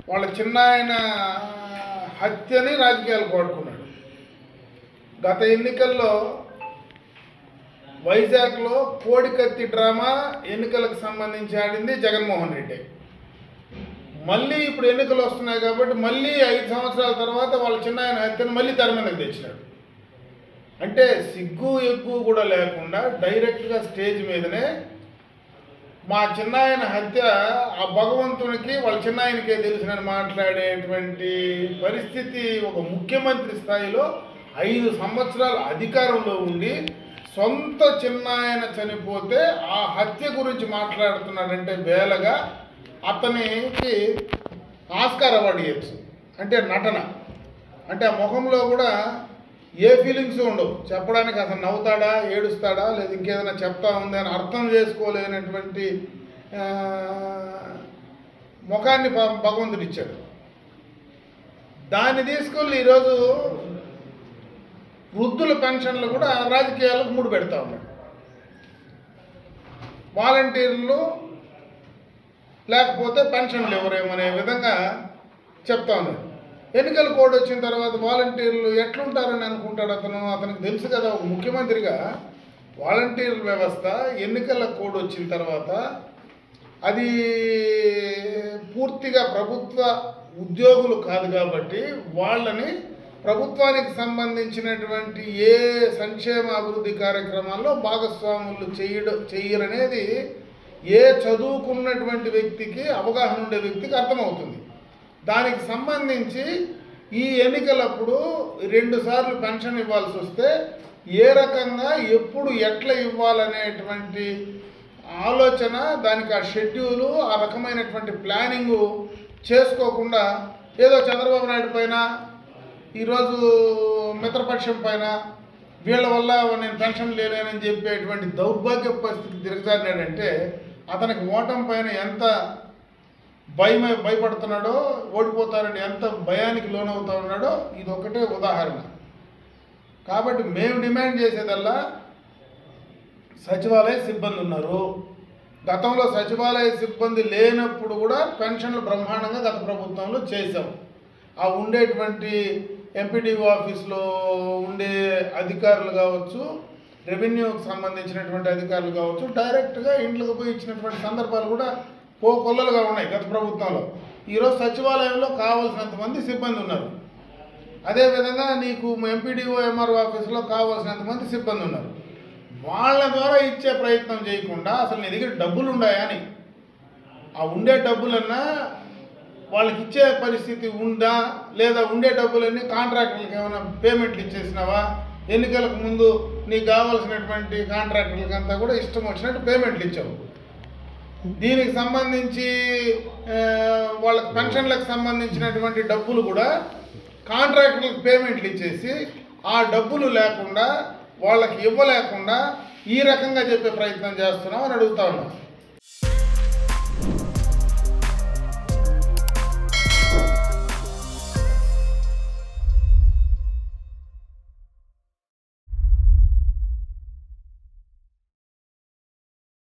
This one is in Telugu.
వాళ్ళ చిన్న ఆయన హత్యని రాజకీయాలు వాడుకున్నాడు గత ఎన్నికల్లో వైజాగ్లో కోడికత్తి డ్రామా ఎన్నికలకు సంబంధించి ఆడింది జగన్మోహన్ రెడ్డి మళ్ళీ ఇప్పుడు ఎన్నికలు వస్తున్నాయి కాబట్టి మళ్ళీ ఐదు సంవత్సరాల తర్వాత వాళ్ళ చిన్న ఆయన హత్యను మళ్ళీ తెర మీదకి తెచ్చినాడు అంటే సిగ్గు ఎగ్గు కూడా లేకుండా డైరెక్ట్గా స్టేజ్ మీదనే మా చిన్నాయన హత్య ఆ భగవంతునికి వాళ్ళ చిన్నాయనకే తెలిసినని మాట్లాడేటువంటి పరిస్థితి ఒక ముఖ్యమంత్రి స్థాయిలో ఐదు సంవత్సరాల అధికారంలో ఉండి సొంత చిన్నాయన చనిపోతే ఆ హత్య గురించి మాట్లాడుతున్నాడంటే బేలగా అతనికి ఆస్కార్ అవార్డు ఇవ్వచ్చు అంటే నటన అంటే ఆ ముఖంలో కూడా ఏ ఫీలింగ్స్ ఉండవు చెప్పడానికి అసలు నవ్వుతాడా ఏడుస్తాడా లేదా ఇంకేదైనా చెప్తా ఉందా అని అర్థం చేసుకోలేనటువంటి ఆ, ముఖాన్ని ప- భగవంతుడు ఇచ్చాడు దాన్ని తీసుకెళ్ళి ఈరోజు వృద్ధుల పెన్షన్లు కూడా రాజకీయాలకు ముడి పెడతా ఉన్నాడు వాలంటీర్లు లేకపోతే పెన్షన్లు ఎవరేమనే విధంగా చెప్తా ఉన్నారు ఎన్నికల కోడ్ వచ్చిన తర్వాత వాలంటీర్లు ఎట్లుంటారని అనుకుంటాడు అతను అతనికి తెలుసు కదా ఒక ముఖ్యమంత్రిగా వాలంటీర్ వ్యవస్థ ఎన్నికల కోడ్ వచ్చిన తర్వాత అది పూర్తిగా ప్రభుత్వ ఉద్యోగులు కాదు కాబట్టి వాళ్ళని ప్రభుత్వానికి సంబంధించినటువంటి ఏ సంక్షేమ అభివృద్ధి కార్యక్రమాల్లో భాగస్వాములు చేయడం చెయ్యరనేది ఏ చదువుకున్నటువంటి వ్యక్తికి అవగాహన ఉండే వ్యక్తికి అర్థమవుతుంది దానికి సంబంధించి ఈ ఎన్నికలప్పుడు రెండు సార్లు పెన్షన్ ఇవ్వాల్సి వస్తే ఏ రకంగా ఎప్పుడు ఎట్లా ఇవ్వాలనేటువంటి ఆలోచన దానికి ఆ షెడ్యూలు ఆ రకమైనటువంటి ప్లానింగు చేసుకోకుండా ఏదో చంద్రబాబు నాయుడు పైన ఈరోజు మిత్రపక్షం పైన వీళ్ళ వల్ల నేను పెన్షన్ లేనేనని చెప్పేటువంటి దౌర్భాగ్య పరిస్థితికి దిగజారినాడంటే అతనికి ఓటం పైన ఎంత భయం భయపడుతున్నాడో ఓడిపోతారని ఎంత భయానికి లోనవుతా ఉన్నాడో ఇది ఒకటే ఉదాహరణ కాబట్టి మేము డిమాండ్ చేసేదల్లా సచివాలయ సిబ్బంది ఉన్నారు గతంలో సచివాలయ సిబ్బంది లేనప్పుడు కూడా పెన్షన్లు బ్రహ్మాండంగా గత ప్రభుత్వంలో చేశాం ఆ ఉండేటువంటి ఎంపీడీఓ ఆఫీస్లో ఉండే అధికారులు కావచ్చు రెవెన్యూకి సంబంధించినటువంటి అధికారులు కావచ్చు డైరెక్ట్గా ఇంట్లోకి పోయి ఇచ్చినటువంటి సందర్భాలు కూడా పో కొల్లలుగా ఉన్నాయి గత ప్రభుత్వంలో ఈరోజు సచివాలయంలో కావాల్సినంత మంది సిబ్బంది ఉన్నారు అదేవిధంగా నీకు ఎంపీడీఓ ఎంఆర్ఓ ఆఫీసులో కావాల్సినంత మంది సిబ్బంది ఉన్నారు వాళ్ళ ద్వారా ఇచ్చే ప్రయత్నం చేయకుండా అసలు నీ దగ్గర డబ్బులు ఉన్నాయా అని ఆ ఉండే డబ్బులన్నా వాళ్ళకి ఇచ్చే పరిస్థితి ఉందా లేదా ఉండే డబ్బులన్నీ కాంట్రాక్టర్లకు ఏమైనా పేమెంట్లు ఇచ్చేసినావా ఎన్నికలకు ముందు నీకు కావాల్సినటువంటి కాంట్రాక్టర్లకి అంతా కూడా ఇష్టం వచ్చినట్టు పేమెంట్లు ఇచ్చావు దీనికి సంబంధించి ఆ, వాళ్ళకి పెన్షన్లకు సంబంధించినటువంటి డబ్బులు కూడా కాంట్రాక్టర్లకు పేమెంట్లు ఇచ్చేసి ఆ డబ్బులు లేకుండా వాళ్ళకి ఇవ్వలేకుండా ఈ రకంగా చెప్పే ప్రయత్నం చేస్తున్నాం అని అడుగుతా ఉన్నాం